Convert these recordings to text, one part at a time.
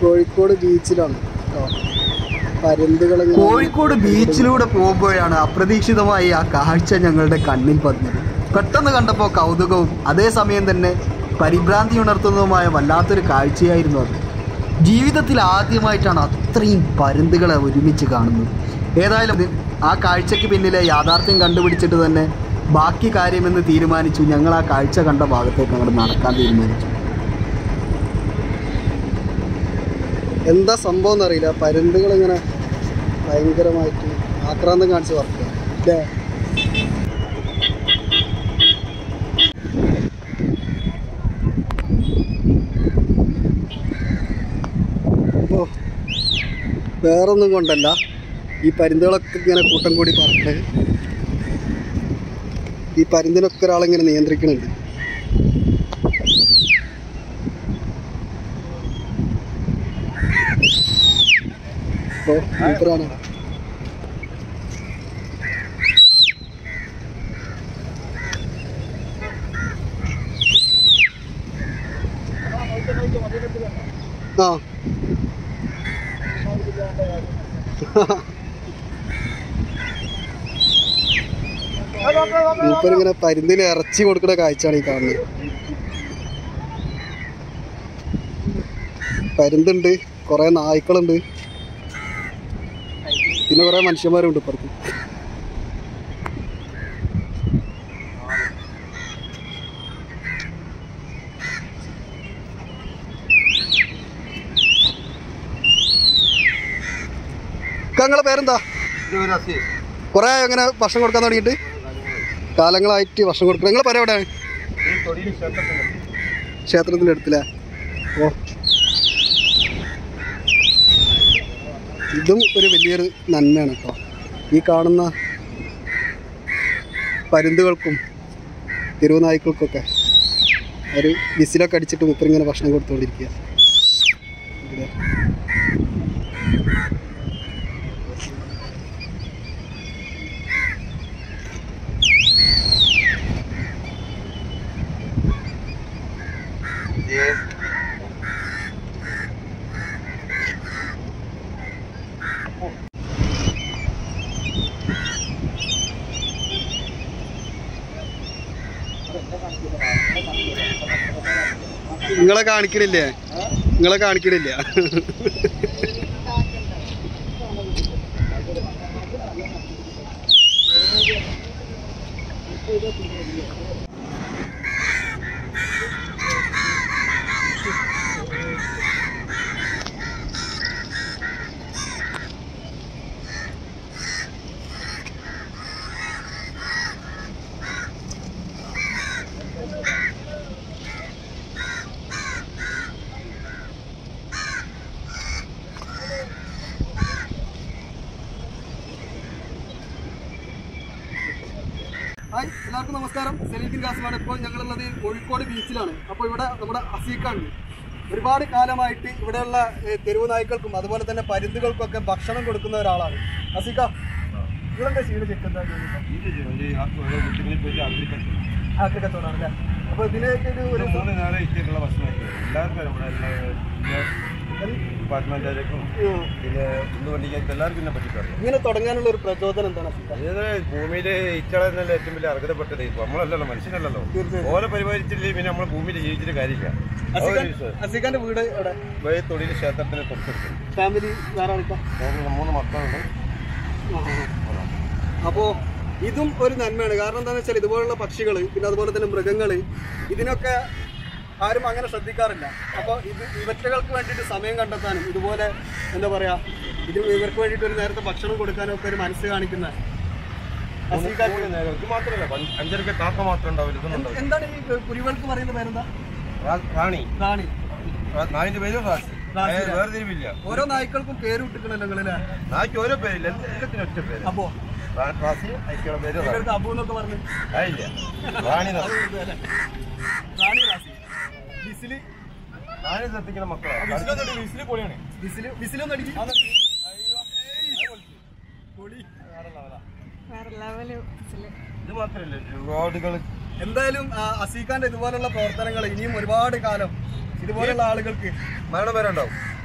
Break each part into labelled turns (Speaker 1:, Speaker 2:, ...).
Speaker 1: കോഴിക്കോട് ബീച്ചിലാണ് കേട്ടോ പരുന്തുകൾ
Speaker 2: കോഴിക്കോട് ബീച്ചിലൂടെ പോകുമ്പോഴാണ് അപ്രതീക്ഷിതമായി ആ കാഴ്ച ഞങ്ങളുടെ കണ്ണിൽ പതിഞ്ഞത് പെട്ടെന്ന് കണ്ടപ്പോൾ കൗതുകവും അതേസമയം തന്നെ പരിഭ്രാന്തി ഉണർത്തുന്നതുമായ വല്ലാത്തൊരു കാഴ്ചയായിരുന്നു അത് ജീവിതത്തിൽ ആദ്യമായിട്ടാണ് അത്രയും പരുന്തുകളെ ഒരുമിച്ച് കാണുന്നത് ഏതായാലും ഇത് ആ കാഴ്ചയ്ക്ക് പിന്നിലെ യാഥാർത്ഥ്യം കണ്ടുപിടിച്ചിട്ട് തന്നെ ബാക്കി കാര്യമെന്ന് തീരുമാനിച്ചു ഞങ്ങൾ ആ കാഴ്ച കണ്ട ഭാഗത്തേക്ക് അങ്ങോട്ട് നടക്കാൻ തീരുമാനിച്ചു
Speaker 1: എന്താ സംഭവം എന്നറിയില്ല പരുന്തുകൾ ഇങ്ങനെ ഭയങ്കരമായിട്ട് ആക്രാന്തം കാണിച്ച് വർക്കുക അല്ലേ അപ്പോൾ വേറൊന്നും കൊണ്ടല്ല ഈ പരുന്തുകളൊക്കെ ഇങ്ങനെ കൂട്ടം കൂടി പറഞ്ഞിട്ട് ഈ പരുന്തിനൊക്കെ ഒരാളിങ്ങനെ നിയന്ത്രിക്കുന്നുണ്ട് അപ്പോൾ മൂപ്പരാണ് ആ മൂപ്പരിങ്ങനെ പരുന്തിന് ഇറച്ചി കൊടുക്കുന്ന കാഴ്ചയാണ് ഈ കാണുന്നത് പരുന്തുണ്ട് കുറേ നായ്ക്കളുണ്ട് പിന്നെ കുറേ മനുഷ്യന്മാരുണ്ട് ഇപ്പുറത്ത് നിങ്ങളെ പേരെന്താ കുറേ അങ്ങനെ ഭക്ഷണം കൊടുക്കാൻ തുടങ്ങിയിട്ട് കാലങ്ങളായിട്ട് ഭക്ഷണം കൊടുക്കണം നിങ്ങളെ പേര് എവിടെയാണ് ക്ഷേത്രത്തിൻ്റെ അടുത്തില്ലേ ഓ ഇതും ഒരു വലിയൊരു നന്മയാണ് കേട്ടോ ഈ കാണുന്ന പരുന്തുകൾക്കും തെരുവുനായ്ക്കൾക്കൊക്കെ ഒരു വിസിലൊക്കെ അടിച്ചിട്ട് മുപ്പരിങ്ങനെ ഭക്ഷണം കൊടുത്തുകൊണ്ടിരിക്കുക ഇതിലെ. നിങ്ങളെ കാണിക്കണില്ലേ നിങ്ങളെ കാണിക്കണില്ല ഹായ് എല്ലാവർക്കും നമസ്കാരം സെലീഖിൻ കാസുമാണ് ഇപ്പോൾ ഞങ്ങളുള്ളത് കോഴിക്കോട് ബീച്ചിലാണ് അപ്പോൾ ഇവിടെ നമ്മുടെ അസീക്കാണ് ഒരുപാട് കാലമായിട്ട് ഇവിടെയുള്ള ഏഹ്, തെരുവ് നായ്ക്കൾക്കും അതുപോലെ തന്നെ പരുന്തുകൾക്കൊക്കെ ഭക്ഷണം കൊടുക്കുന്ന ഒരാളാണ് അസീക്ക നിങ്ങളെന്താ ചെയ്ത് ചെക്കുന്ന ആക്രി കച്ചവടമാണ് അല്ലേ അപ്പോൾ ഇതിലേക്ക് ഒരു ഒരു
Speaker 3: മൂന്ന് നാളെ ഇറ്റേക്കുള്ള ഭക്ഷണമായിട്ട് എല്ലാവർക്കും നമ്മുടെ ഡിപ്പാർട്ട്മെന്റുകാർക്കും
Speaker 1: ഉം,
Speaker 3: പിന്നെ ഇന്ന് വണ്ടിക്കാർക്ക് എല്ലാവർക്കും ഇതിനെ പറ്റി അറിയാം
Speaker 1: ഇങ്ങനെ തുടങ്ങാനുള്ള ഒരു പ്രചോദനം എന്താണ് അസീക്ക
Speaker 3: ഏത് ഭൂമിയിലെ ഇച്ചള എന്നല്ല ഏറ്റവും വലിയ അർഹതപ്പെട്ടത് ഇപ്പൊ നമ്മളല്ലല്ലോ മനുഷ്യനല്ലല്ലോ
Speaker 1: തീർച്ചയായും.
Speaker 3: ഓരോ പരിപാലിച്ചില്ലെങ്കിൽ പിന്നെ നമ്മൾ ഭൂമിയിൽ ജീവിച്ചിട്ട് കാര്യമില്ല
Speaker 1: അസീഖാൻ അസീഖാന്റെ വീട് എവിടെ
Speaker 3: വഴി തൊഴിൽ ക്ഷേത്രത്തിന് തൊട്ടടുത്ത്
Speaker 1: ഫാമിലി വേറെ ആൾക്കാ
Speaker 3: മൂന്ന് മൂന്ന് മക്കളുണ്ട്
Speaker 1: അപ്പോൾ ഇതും ഒരു നന്മയാണ് കാരണം എന്താണെന്ന് വെച്ചാൽ ഇതുപോലുള്ള പക്ഷികൾ പിന്നെ അതുപോലെ തന്നെ മൃഗങ്ങൾ ഇതിനൊക്കെ ആരും അങ്ങനെ ശ്രദ്ധിക്കാറില്ല അപ്പോൾ ഇത് ഇവറ്റകൾക്ക് വേണ്ടിയിട്ട് സമയം കണ്ടെത്താനും ഇതുപോലെ എന്താ പറയാ ഇത് ഇവർക്ക് വേണ്ടിയിട്ട് ഒരു നേരത്തെ ഭക്ഷണം കൊടുക്കാനും ഒക്കെ ഒരു മനസ്സ് കാണിക്കുന്ന അസീഖാൻ-
Speaker 3: മൂന്ന് നേരം ഇത് മാത്രമല്ല പഞ്ച- അഞ്ചരക്ക് കാക്ക മാത്രം ഉണ്ടാവില്ല ഇതൊന്നും ഉണ്ടാവില്ല
Speaker 1: എന്താണ് ഈ കുരുവൾക്ക് പറയുന്ന പേരെന്താ
Speaker 3: റാ- റാണി
Speaker 1: റാണി
Speaker 3: റാ- നായിന്റെ പേര് റാസി
Speaker 1: റാസി.
Speaker 3: അതായത് വേർതിരിവില്ല
Speaker 1: ഓരോ നായ്ക്കൾക്കും പേര് വിട്ടിക്കണല്ലോ നിങ്ങളല്ലേ
Speaker 3: നായ്ക്ക് ഓരോ പേരില്ല എല്ലാത്തിനും ഒറ്റ പേര്
Speaker 1: അപ്പോ
Speaker 3: റാ- റാസി അയക്കുള്ള പേര് റാണി.
Speaker 1: ഇവർക്ക് അബു എന്നൊക്കെ പറഞ്ഞു
Speaker 3: ആയില്ല റാണി
Speaker 1: അത്
Speaker 3: റാസി.
Speaker 1: വെറുതെ അല്ലേ? റാണി റാസി വിസില്
Speaker 3: റാണി ശ്രദ്ധിക്കുന്ന മക്കളാണ്
Speaker 1: വിസില് വിസിലൊന്നും അടിക്കും
Speaker 4: വേറെ ലെവല് ഇതില്.
Speaker 3: ഇത് മാത്രമല്ല റോഡുകൾ
Speaker 1: എന്തായാലും ആ, അസീഖാന്റെ ഇതുപോലുള്ള പ്രവർത്തനങ്ങൾ ഇനിയും ഒരുപാട് കാലം ഇതുപോലുള്ള ആളുകൾക്ക്
Speaker 3: മരണ പേരുണ്ടാവും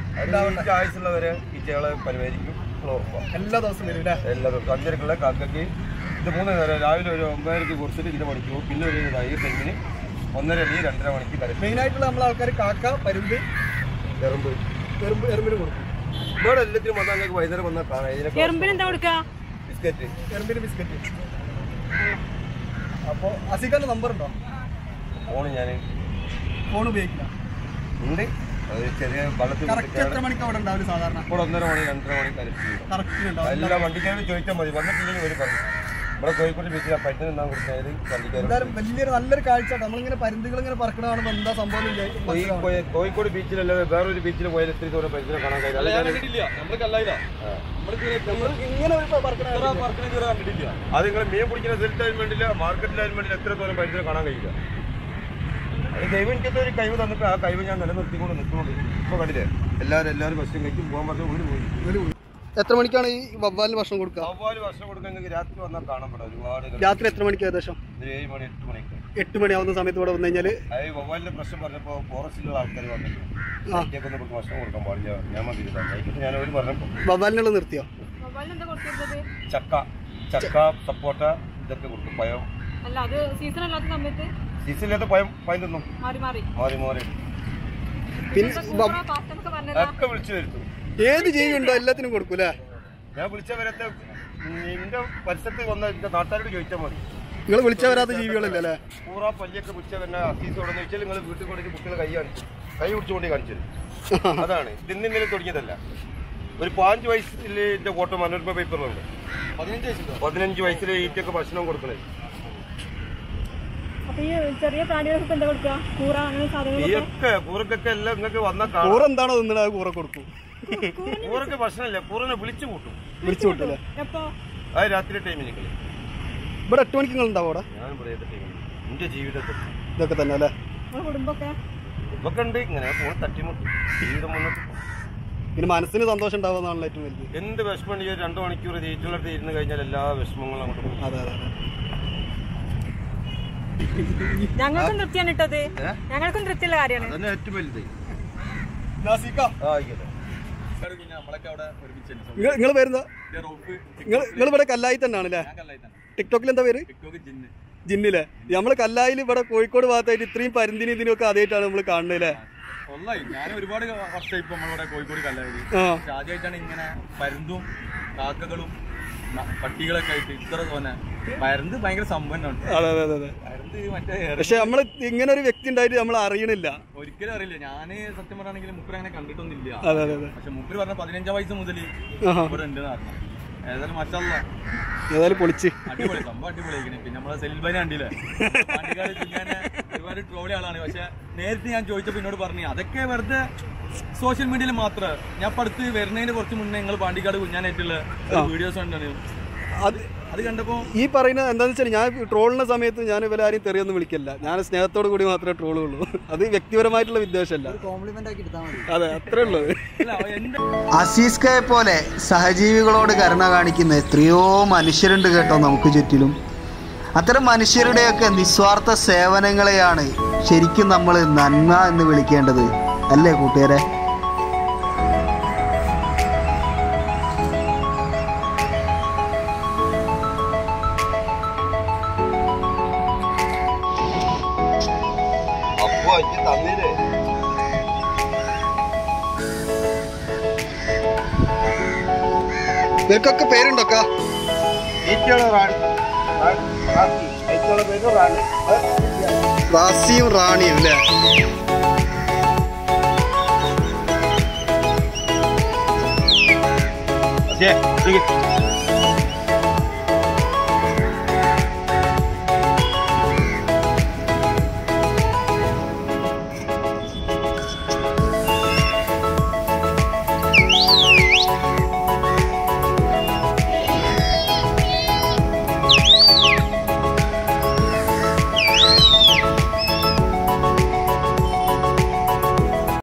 Speaker 3: അതിന്റെ ആവശ്യമുള്ളവരെ ഈച്ചകളെ പരിപാലിക്കും ഉറപ്പാണ്
Speaker 1: എല്ലാ ദിവസവും വരും അല്ലേ
Speaker 3: എല്ലാ ദിവസവും അഞ്ചരക്കുള്ള കാക്കയ്ക്ക് ഇത് മൂന്ന് നേരം രാവിലെ ഒരു ഒമ്പതരക്ക് കുറിച്ചിട്ട് ഇതിന്റെ മണിക്ക് പോകും പിന്നെ ഒരു ഈ ടൈമിന് ഒന്നര അല്ലെങ്കിൽ രണ്ടര മണിക്ക് കരക്കും
Speaker 1: മെയിനായിട്ടുള്ള നമ്മളെ ആൾക്കാർ കാക്ക പരുന്ത്
Speaker 3: എറുമ്പ്
Speaker 1: എറുമ്പ് എറുമ്പിന് കൊടുക്കും
Speaker 3: ഇവിടെ എല്ലാത്തിനും വന്നാൽ ഞങ്ങൾക്ക് വൈകുന്നേരം വന്നാൽ കാണാം ഇതിനൊക്കെ
Speaker 4: എറുമ്പിന് എന്താ കൊടുക്കുക
Speaker 3: ബിസ്ക്കറ്റ്
Speaker 1: എറുമ്പിന് ബിസ്ക്കറ്റ് അപ്പോൾ അസിഖാന്റെ നമ്പർ ഉണ്ടോ
Speaker 3: ഫോണ് ഞാൻ
Speaker 1: ഫോൺ ഉപയോഗിക്കില്ല
Speaker 3: ഉണ്ട് അത് ചെറിയ വള്ളത്തിൽ
Speaker 1: കറക്റ്റ് എത്ര മണിക്ക് അവിടെ ഉണ്ടാവും സാധാരണ
Speaker 3: ഇപ്പോൾ ഒന്നര മണി രണ്ടര മണി കരച്ചു
Speaker 1: കറക്റ്റ് ഉണ്ടാവും
Speaker 3: എല്ലാ വണ്ടിക്കാരോട് ചോദിച്ചാൽ മതി വന്നിട്ടില്ലെങ്കിൽ ഒരു പറഞ്ഞു ഇവിടെ കോഴിക്കോട് ബീച്ചിൽ ആ പറ്റുന്ന എന്താ കൊടുത്താൽ വണ്ടിക്കാരോട്
Speaker 1: എന്തായാലും വലിയൊരു നല്ലൊരു കാഴ്ച നമ്മളിങ്ങനെ പരുന്തുകൾ ഇങ്ങനെ പറക്കണ കാണുമ്പോൾ എന്താ സംഭവം എന്ന് വിചാരിക്കും.
Speaker 3: ഈ കോയ- കോഴിക്കോട് ബീച്ചിലല്ലാതെ വേറൊരു ബീച്ചിൽ പോയാൽ എത്ര ദൂരം പരിസരം കാണാൻ കഴിയില്ല അത് ഞാൻ- ആ.
Speaker 1: നമ്മൾ ഇങ്ങനെ ഒരു പറക്കണ
Speaker 3: അത് നിങ്ങൾ മീൻ പിടിക്കുന്ന സ്ഥലത്തായാലും വേണ്ടില്ല മാർക്കറ്റിലായാലും വേണ്ടില്ല എത്ര ദൂരം പരിസരം കാണാൻ കഴിയില്ല അത് ദൈവം എനിക്കത്തെ ഒരു കഴിവ് തന്നിട്ട് ആ കഴിവ് ഞാൻ നിലനിർത്തിക്കൊണ്ട് നിൽക്കുന്നുണ്ട് ഇപ്പൊ കണ്ടില്ലേ എല്ലാവരും എല്ലാവരും ഭക്ഷണം കഴിക്കും പോകാൻ പറഞ്ഞ വീട് പോയി
Speaker 1: എത്ര മണിക്കാണ് ഈ വവ്വാലിന് ഭക്ഷണം കൊടുക്കുക
Speaker 3: വവ്വാല് ഭക്ഷണം കൊടുക്കാൻ നിങ്ങൾക്ക് രാത്രി വന്നാൽ കാണാൻ പറ്റും ഒരുപാട് ഇങ്ങനെ.
Speaker 1: രാത്രി എത്ര മണിക്ക് ഏകദേശം
Speaker 3: ഒരു ഏഴ് മണി എട്ട് മണിക്ക്
Speaker 1: എട്ട് മണിയാവുന്ന സമയത്ത് ഇവിടെ വന്നു കഴിഞ്ഞാൽ
Speaker 3: അത് ഈ വവ്വാലിന്റെ പ്രശ്നം പറഞ്ഞപ്പോൾ ഫോറസ്റ്റിലുള്ള ആൾക്കാർ വന്നിട്ട്
Speaker 1: ആ.
Speaker 3: ഒന്നും നമുക്ക് ഭക്ഷണം കൊടുക്കാൻ പാടില്ല ഞാൻ മതി കഴിച്ചിട്ട് ഞാൻ ഒരു പറഞ്ഞപ്പോൾ
Speaker 1: വവ്വാലിനുള്ള നിർത്തിയോ
Speaker 4: മൊബൈലിന് എന്താ കൊടുക്കുന്നത്
Speaker 3: ചക്ക ചക്ക സപ്പോട്ട ഇതൊക്കെ കൊടുക്കും പഴം
Speaker 4: അല്ല അത് സീസൺ അല്ലാത്ത സമയത്ത്
Speaker 3: സീസണില്ലാത്ത പഴം പഴം തിന്നും
Speaker 4: മാറി മാറി
Speaker 3: മാറി മാറി
Speaker 1: പിന്നെ വ-
Speaker 4: പാറ്റൊക്കെ പറഞ്ഞതാ
Speaker 3: ഒക്കെ വിളിച്ചു വരുത്തും
Speaker 1: ഏത് ജീവി ഉണ്ടോ എല്ലാത്തിനും കൊടുക്കൂലേ
Speaker 3: ഞാൻ വിളിച്ചവരത്തെ നിന്റെ പരിസരത്ത് വന്ന എന്റെ നാട്ടുകാരോട് ചോദിച്ചാൽ മതി
Speaker 1: നിങ്ങൾ വിളിച്ചാൽ വരാത്ത ജീവികളില്ല അല്ലേ
Speaker 3: പൂറ പല്ലിയൊക്കെ വിളിച്ചവരെ അസീസ് ഉടനെ വെച്ചാൽ നിങ്ങൾ വീട്ടിൽ കൊണ്ടിട്ട് കുട്ടികളെ കൈ കാണിച്ചു കൈ പിടിച്ചുകൊണ്ട് കാണിച്ചു തരും അതാണ് ഇതിന്നിന്നലെ തുടങ്ങിയതല്ല ഒരു പാഞ്ച് വയസ്സിൽ എന്റെ ഫോട്ടോ മനോരമ പേപ്പറിലുണ്ട്
Speaker 1: പതിനഞ്ച് വയസ്സുണ്ടോ
Speaker 3: പതിനഞ്ച് വയസ്സിൽ ഈറ്റൊക്കെ ഭക്ഷണം കൊടുക്കണേ
Speaker 4: അപ്പൊ ഈ ചെറിയ പ്രാണികൾക്ക് എന്താ കൊടുക്കുക കൂറ അങ്ങനെ സാധനങ്ങളൊക്കെ
Speaker 3: ഈയൊക്കെ കൂറക്കൊക്കെ എല്ലാം നിങ്ങൾക്ക് വന്നാൽ കാണാം
Speaker 1: കൂറ എന്താണോ തിന്നണത് അത് കൂറ കൊടുക്കും
Speaker 3: കൂറൊക്കെ ഭക്ഷണമില്ല കൂറനെ വിളിച്ചു കൂട്ടും
Speaker 1: വിളിച്ചു വിട്ടല്ലേ
Speaker 4: എപ്പോ
Speaker 3: അത് രാത്രി ടൈമിൽ നിങ്ങൾ
Speaker 1: ഇവിടെ എട്ട് മണിക്ക് നിങ്ങൾ ഉണ്ടാവും അവിടെ
Speaker 3: ഞാൻ പറയുന്ന ടൈമിൽ എന്റെ ജീവിതത്തിൽ
Speaker 1: ഇതൊക്കെ തന്നെ അല്ലേ
Speaker 4: നിങ്ങളെ കുടുംബമൊക്കെ
Speaker 3: ഇതൊക്കെ ഉണ്ട് ഇങ്ങനെ പോയി തട്ടിമുട്ടി ജീവിതം മുന്നോട്ട് പോകും.
Speaker 1: പിന്നെ മനസ്സിന് സന്തോഷം ഉണ്ടാവുന്നതാണല്ലോ ഏറ്റവും വലുത്
Speaker 3: എന്ത് വിഷമം ഈ രണ്ടു മണിക്കൂർ ജയിച്ചുള്ളടത്ത് ഇരുന്ന് കഴിഞ്ഞാൽ എല്ലാ വിഷമങ്ങളും അങ്ങോട്ട് പോകും
Speaker 1: അതെ അതെ അതെ
Speaker 4: ഞങ്ങൾക്കും തൃപ്തിയാണ് ഇട്ടത് ഞങ്ങൾക്കും തൃപ്തിയുള്ള കാര്യമാണ്
Speaker 3: അതന്നെ ഏറ്റവും വലുത്
Speaker 1: നാസിക്ക
Speaker 3: ആ ആയിക്കോട്ടെ
Speaker 1: നിങ്ങൾ പേരെന്താ നിങ്ങൾ നിങ്ങൾ ഇവിടെ കല്ലായി തന്നെയാണ് അല്ലേ ടിക്ടോക്കിൽ എന്താ പേര് ജിന്നിലെ നമ്മള് കല്ലായിൽ ഇവിടെ കോഴിക്കോട് ഭാഗത്തായിട്ട് ഇത്രയും പരുന്തിനും ഇതിനൊക്കെ ആദ്യമായിട്ടാണ് നമ്മൾ കാണുന്നത് അല്ലേ
Speaker 5: ഒന്നായി ഞാൻ ഒരുപാട് വർഷമായി ഇപ്പൊ നമ്മളിവിടെ കോഴിക്കോട് കല്ലായി
Speaker 1: ആ
Speaker 5: പക്ഷെ ആദ്യമായിട്ടാണ് ഇങ്ങനെ പരുന്തും കാക്കകളും ന- പട്ടികളൊക്കെ ആയിട്ട് ഇത്ര തോന്നെ പരുന്ത് ഭയങ്കര സമ്പന്നമാണ്
Speaker 1: അതെ അതെ അതെ അതെ
Speaker 5: പരുന്ത് മറ്റേ ഏറെ-
Speaker 1: പക്ഷെ നമ്മൾ ഇങ്ങനെ ഒരു വ്യക്തി ഉണ്ടായിട്ട് നമ്മൾ അറിയണില്ല
Speaker 5: ഒരിക്കലും അറിയില്ല ഞാന് സത്യം പറയുകയാണെങ്കിൽ മുപ്പര് അങ്ങനെ കണ്ടിട്ടൊന്നുമില്ല
Speaker 1: അതെ അതെ അതെ
Speaker 5: പക്ഷെ മുപ്പര് പറഞ്ഞ പതിനഞ്ചാം വയസ്സ് മുതൽ
Speaker 1: ആഹാ.
Speaker 5: ഇവിടെ ഉണ്ട് പറഞ്ഞു ഏതായാലും മറ്റല്ല
Speaker 1: ഏതായാലും പൊളിച്ച്
Speaker 5: അടിപൊളി സംഭവം അടിപൊളിയായിരിക്കണേ പിന്നെ നമ്മളെ സെൽബാനി കണ്ടില്ലേ പാണ്ടിക്കാട് ചിങ്ങനെ ഒരുപാട് ട്രോളി ആളാണ് പക്ഷെ നേരത്തെ ഞാൻ ചോദിച്ചപ്പോൾ എന്നോട് പറഞ്ഞു അതൊക്കെ വെറുതെ സോഷ്യൽ മീഡിയയിൽ മാത്രം ഞാൻ ഇപ്പൊ അടുത്ത് വരുന്നതിന് കുറച്ച് മുന്നേ നിങ്ങൾ പാണ്ടിക്കാട് കുഞ്ഞാനായിട്ടുള്ള വീഡിയോസ് കണ്ടാണ്
Speaker 1: അത്
Speaker 5: അത് കണ്ടപ്പോ
Speaker 1: ഈ പറയുന്നത് എന്താണെന്ന് വെച്ചാൽ ഞാൻ ട്രോളിന സമയത്ത് ഞാൻ ഇവരെ ആരും തെറിയൊന്നും വിളിക്കില്ല ഞാൻ സ്നേഹത്തോടു കൂടി മാത്രമേ ട്രോളുള്ളൂ അത് വ്യക്തിപരമായിട്ടുള്ള വിദ്വേഷമല്ല അതെ അത്രേ ഉള്ളൂ
Speaker 5: അല്ല എന്റെ
Speaker 2: അസീസ്കയെ പോലെ സഹജീവികളോട് കരുണ കാണിക്കുന്ന എത്രയോ മനുഷ്യരുണ്ട് കേട്ടോ നമുക്ക് ചുറ്റിലും അത്തരം മനുഷ്യരുടെയൊക്കെ നിസ്വാർത്ഥ സേവനങ്ങളെയാണ് ശരിക്കും നമ്മൾ നന്മ എന്ന് വിളിക്കേണ്ടത് അല്ലേ കൂട്ടുകാരെ
Speaker 3: അപ്പൊ എനിക്ക് തന്നില്ലേ
Speaker 1: ഇവർക്കൊക്കെ പേരുണ്ടോക്കാ
Speaker 3: ഈറ്റയുടെ റാണി റാ- റാണി. ഈറ്റയുടെ പേര് റാണി
Speaker 1: റാസിയും റാണിയും അല്ലേ
Speaker 3: അതെ